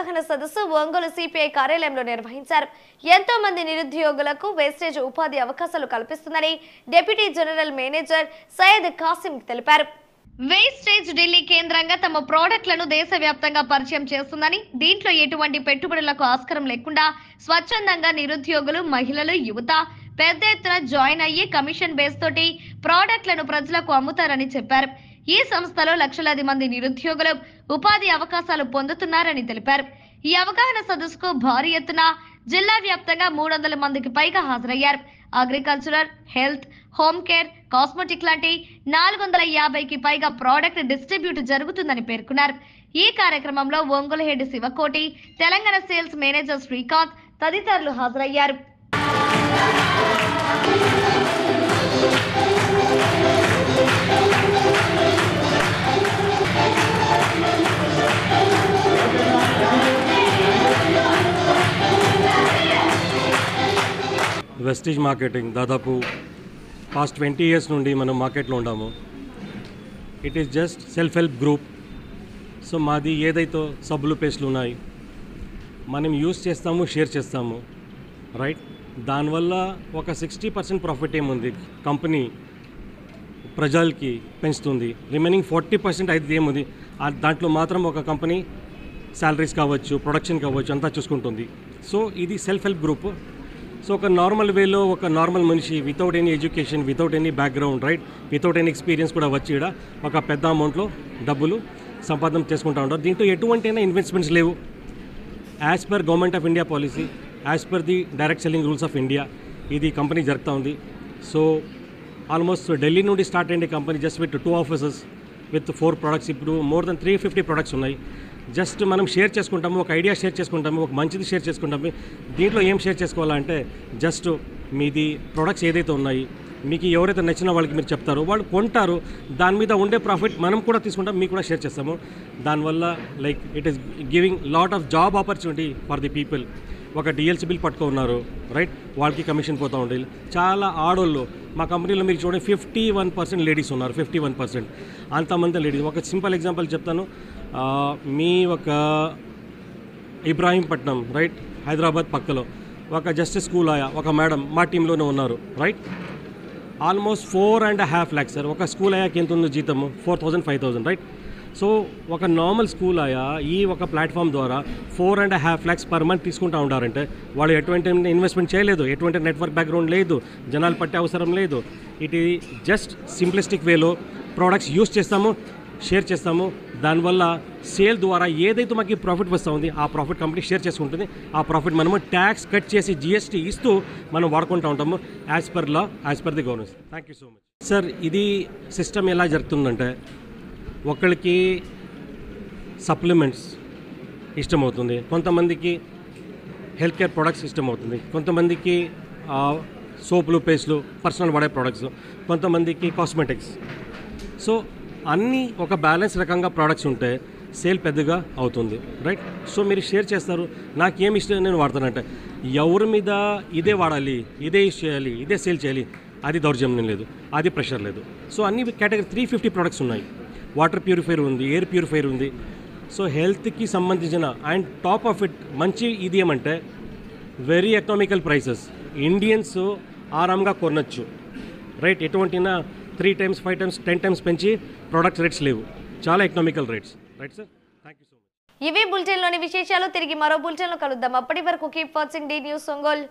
అవగాహన సదస్సు ఒంగోలు సిపిఐ కార్యాలయంలో నిర్వహించారు ఎంతో మంది నిరుద్యోగులకు వేస్టేజ్ ఉపాధి అవకాశాలు కల్పిస్తుందని deputy general manager Syed Kasim తెలిపారు వేస్టేజ్ ఢిల్లీ కేంద్రంగా తమ ప్రోడక్ట్లను దేశవ్యాప్తంగా పరిచయం చేస్తుందని దీంట్లో ఎటువంటి పెట్టుబడులకు ఆస్కారం లేకుండా స్వచ్ఛందంగా నిరుద్యోగులు మహిళలు యువత పెద్ద ఎత్తున జాయిన్ అయ్యి కమిషన్ బేస్ తోటి ప్రోడక్ట్లను ప్రజలకు అమ్ముతారని చెప్పారు ఈ సంస్థలో లక్షలాది మంది నిరుద్యోగులు ఉపాధి అవకాశాలు పొందుతున్నారని తెలిపారు ఈ అవగాహన సదస్సుకు భారీ ఎత్తున జిల్లా వ్యాప్తంగా మూడు వందల మందికి పైగా హాజరయ్యారు agricultural health home care cosmetic లాంటి నాలుగు వందల యాభైకి పైగా ప్రోడక్ట్ డిస్ట్రిబ్యూట్ జరుగుతుందని పేర్కొన్నారు ఈ కార్యక్రమంలో Ongole head Sivakoti Telangana sales manager Srikanth తదితరులు హాజరయ్యారు వెస్టీజ్ మార్కెటింగ్ దాదాపు పాస్ట్ ట్వంటీ ఇయర్స్ నుండి మనం మార్కెట్లో ఉన్నాము it is just self help group so మాది ఏదైతే సబ్బులు పేస్ట్లు ఉన్నాయి మనం యూస్ చేస్తాము షేర్ చేస్తాము రైట్ దానివల్ల ఒక సిక్స్టీ పర్సెంట్ ప్రాఫిట్ ఏముంది కంపెనీ ప్రజలకి పెంచుతుంది రిమైనింగ్ ఫార్టీ పర్సెంట్ అయితే ఏముంది ఆ దాంట్లో మాత్రం ఒక కంపెనీ శాలరీస్ కావచ్చు ప్రొడక్షన్ కావచ్చు అంతా చూసుకుంటుంది సో ఇది సెల్ఫ్ హెల్ప్ గ్రూప్ సో ఒక నార్మల్ వేలో ఒక నార్మల్ మనిషి without any education without any background right without any experience కూడా వచ్చి ఈడ ఒక పెద్ద అమౌంట్లో డబ్బులు సంపాదన చేసుకుంటూ ఉంటారు దీంట్లో ఎటువంటి అయినా ఇన్వెస్ట్మెంట్స్ లేవు as per government of India policy as per the direct selling rules of India ఇది కంపెనీ జరుగుతూ ఉంది సో ఆల్మోస్ట్ ఢిల్లీ నుండి స్టార్ట్ అయ్యే company just with two offices with four products ఇప్పుడు more then three fifty products ఉన్నాయి just మనం share చేసుకుంటాము ఒక ఐడియా షేర్ చేసుకుంటాము ఒక మంచిది షేర్ చేసుకుంటాము దీంట్లో ఏం షేర్ చేసుకోవాలంటే జస్ట్ మీది ప్రొడక్ట్స్ ఏదైతే ఉన్నాయి మీకు ఎవరైతే నచ్చిన వాళ్ళకి మీరు చెప్తారో వాళ్ళు కొంటారు దాని మీద ఉండే ప్రాఫిట్ మనం కూడా తీసుకుంటాం మీకు కూడా షేర్ చేస్తాము దానివల్ల like it is giving lot of job opportunity for the people ఒక డిఎల్సీ బిల్ పట్టుకున్నారు రైట్ వాళ్ళకి కమిషన్ పోతూ ఉండేది చాలా ఆడోళ్ళు మా కంపెనీలో మీరు చూడండి ఫిఫ్టీ వన్ పర్సెంట్ లేడీస్ ఉన్నారు ఫిఫ్టీ వన్ పర్సెంట్ అంతమంది లేడీస్ ఒక సింపుల్ ఎగ్జాంపుల్ చెప్తాను ఆ, మీ ఒక ఇబ్రాహీంపట్నం రైట్ హైదరాబాద్ పక్కలో ఒక జస్టిస్ స్కూల్ ఆయా ఒక మేడం మా టీంలోనే ఉన్నారు right almost four and half lakhs sir ఒక స్కూల్ అయ్యాకి ఎంత ఉంది జీతము four thousand five thousand right so ఒక నార్మల్ స్కూల్ ఆయా ఈ ఒక ప్లాట్ఫామ్ ద్వారా four and half lakhs per month తీసుకుంటా ఉంటారంటే వాళ్ళు ఎటువంటి ఇన్వెస్ట్మెంట్ చేయలేదు ఎటువంటి నెట్వర్క్ బ్యాక్గ్రౌండ్ లేదు జనాలు పట్టే అవసరం లేదు ఇది జస్ట్ సింప్లిస్టిక్ వేలో ప్రోడక్ట్స్ యూస్ చేస్తాము షేర్ చేస్తాము దానివల్ల సేల్ ద్వారా ఏదైతే మాకు ప్రాఫిట్ వస్తూ ఉంది ఆ ప్రాఫిట్ కంపెనీ షేర్ చేసుకుంటుంది ఆ ప్రాఫిట్ మనము ట్యాక్స్ కట్ చేసి జిఎస్టీ ఇస్తూ మనం వాడుకుంటూ ఉంటాము as per law as per the governance thank you so much sir ఇది సిస్టమ్ ఎలా జరుగుతుందంటే ఒకళ్ళకి సప్లిమెంట్స్ ఇష్టమవుతుంది కొంతమందికి హెల్త్ కేర్ ప్రొడక్ట్స్ ఇష్టం అవుతుంది కొంతమందికి ఆ, సోపులు పేస్ట్లు పర్సనల్ వాడే ప్రొడక్ట్స్ కొంతమందికి కాస్మెటిక్స్ సో అన్నీ ఒక బ్యాలెన్స్ రకంగా ప్రోడక్ట్స్ ఉంటే సేల్ పెద్దగా అవుతుంది రైట్ సో మీరు షేర్ చేస్తారు నాకేం ఇష్టం నేను వాడతానంటే ఎవరి మీద ఇదే వాడాలి ఇదే యూస్ చేయాలి ఇదే సేల్ చేయాలి అది దౌర్జన్యం లేదు అది ప్రెషర్ లేదు సో అన్ని కేటగిరీ త్రీ ఫిఫ్టీ ప్రొడక్ట్స్ ఉన్నాయి వాటర్ ప్యూరిఫైర్ ఉంది ఎయిర్ ప్యూరిఫైర్ ఉంది సో హెల్త్కి సంబంధించిన అండ్ టాప్ ఆఫ్ ఇట్ మంచి ఇది ఏమంటే వెరీ ఎకనామికల్ ప్రైసెస్ ఇండియన్స్ ఆరాంగా కొనొచ్చు రైట్ ఎటువంటినా three times five times ten times పెంచి ప్రొడక్ట్ రేట్స్ లేవు చాలా economical rates right sir thank you so much ఇవి బులెటిన్లోని విశేషాలు తిరిగి మరో బులెటిన్లో కలుద్దాం అప్పటి వరకు keep watching the news Ongole